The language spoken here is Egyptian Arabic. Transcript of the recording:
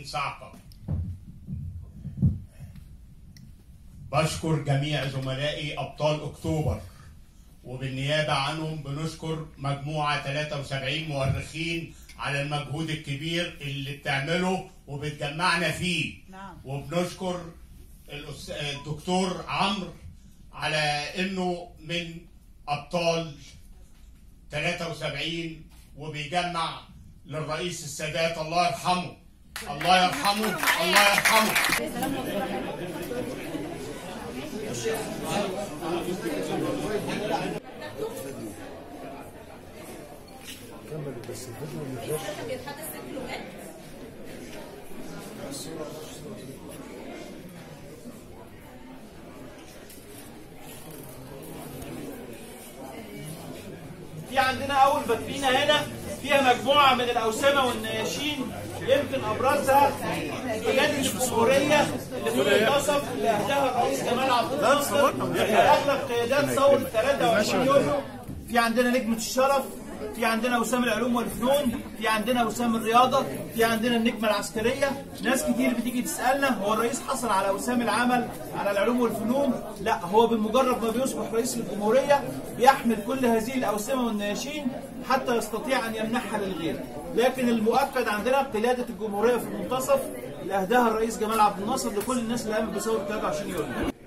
صعقة بشكر جميع زملائي أبطال أكتوبر وبالنيابة عنهم بنشكر مجموعة 73 مؤرخين على المجهود الكبير اللي بتعمله وبتجمعنا فيه نعم. وبنشكر الأس- الدكتور عمرو على انه من ابطال 73 وبيجمع للرئيس السادات الله يرحمه الله يرحمه الله يرحمه في عندنا اول باترينا هنا فيها مجموعه من الاوسمه والنياشين يمكن ابرزها قياده الجمهوريه اللي في المنتصف اللي اهداها الرئيس جمال عبد الناصر اغلب قيادات ثوره 23 يوليو في عندنا نجمه الشرف في عندنا وسام العلوم والفنون في عندنا وسام الرياضه في عندنا النجمه العسكريه ناس كتير بتيجي تسالنا هو الرئيس حصل على وسام العمل على العلوم والفنون لا هو بمجرد ما بيصبح رئيس الجمهوريه بيحمل كل هذه الاوسمه والنياشين حتى يستطيع ان يمنحها للغير لكن المؤكد عندنا قلاده الجمهوريه في المنتصف اللي اهداها الرئيس جمال عبد الناصر لكل الناس اللي قامت بثوره 23 يوليو